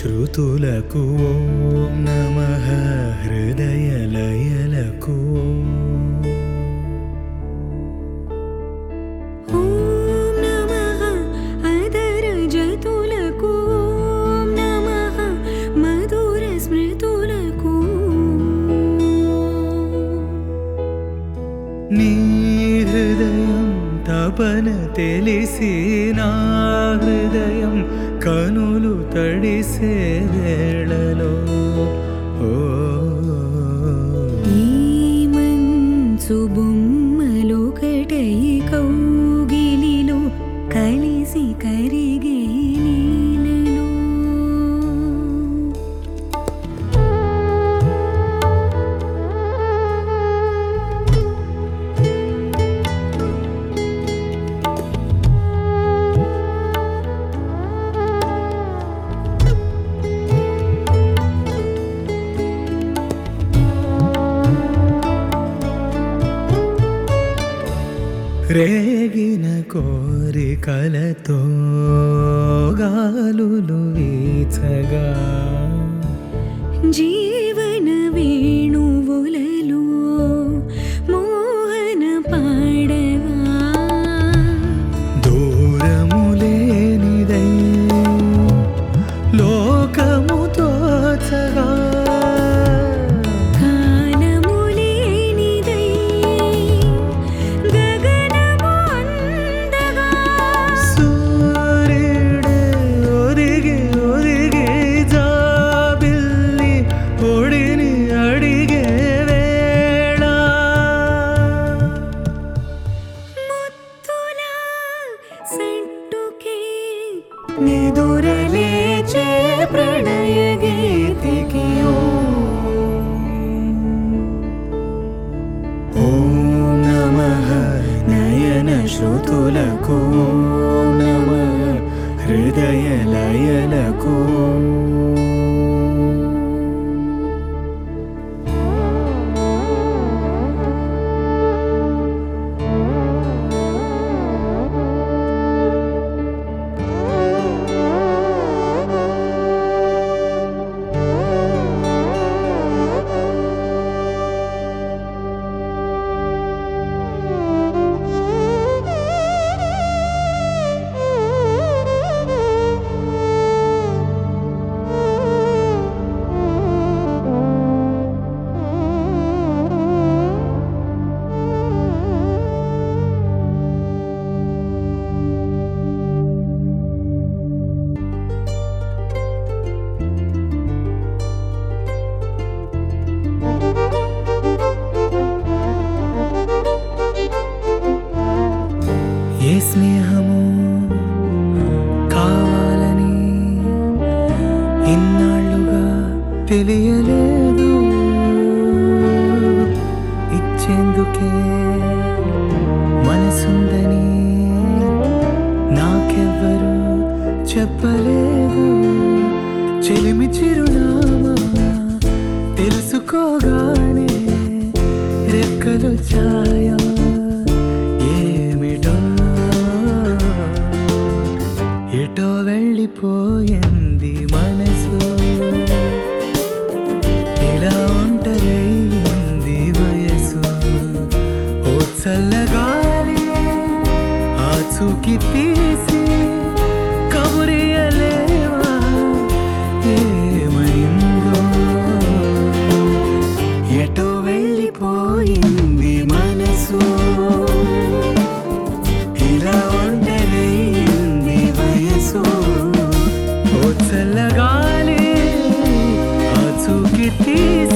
శృతులకు ఓం నమ హృదయలయలకు ఓం నమః అదరజతులకు ఓం నమః మధుర స్మృతులకు నీ హృదయం తపన తెలిసి నా హృదయం కనులు తడిసే వేళలో ఓ ఈ మంచు బొమ్మలొకటై కౌగిలిలో కలిసి కరిగే లీలలో రేగిన కోరికలతో గాలులు వీచగా జీవన వేణువులలో మోహన పాడగా దూరము లేనిదై లోకము తోచగా కాలము లేనిదై గగనము అందగా సూర్యుడే ఒదిగి ఒదిగి జాబిల్లి ఒడిని అడిగే వేళ ముత్తుల సట్టుకే నిదురలేచే ప్రణయ గీతికి ఓం నమః నయన శృతులకు ఓం నమః హృదయ లయలకు ఏ స్నేహము కావాలని ఇన్నాళ్ళుగా తెలియలేదు ఇచ్చేందుకే మనసుందని నాకెవ్వరు చెప్పలేదు చెలిమి చిరునామా తెలుసుకోగానే రెక్కలు ఛాయ ఏమిటో ఎటో వెళ్ళిపోయింది మనసు ఇలా ఒంటరైంది వయసు ఓ చల్లగాలి ఆచూకి తీసి కబురియలేవా ఏమైందో ఎటో వెళ్ళిపోయింది మనసు ఇలా ఒంటరైంది వయసు ఓ చల్లగాలి ఆచూకి తీసి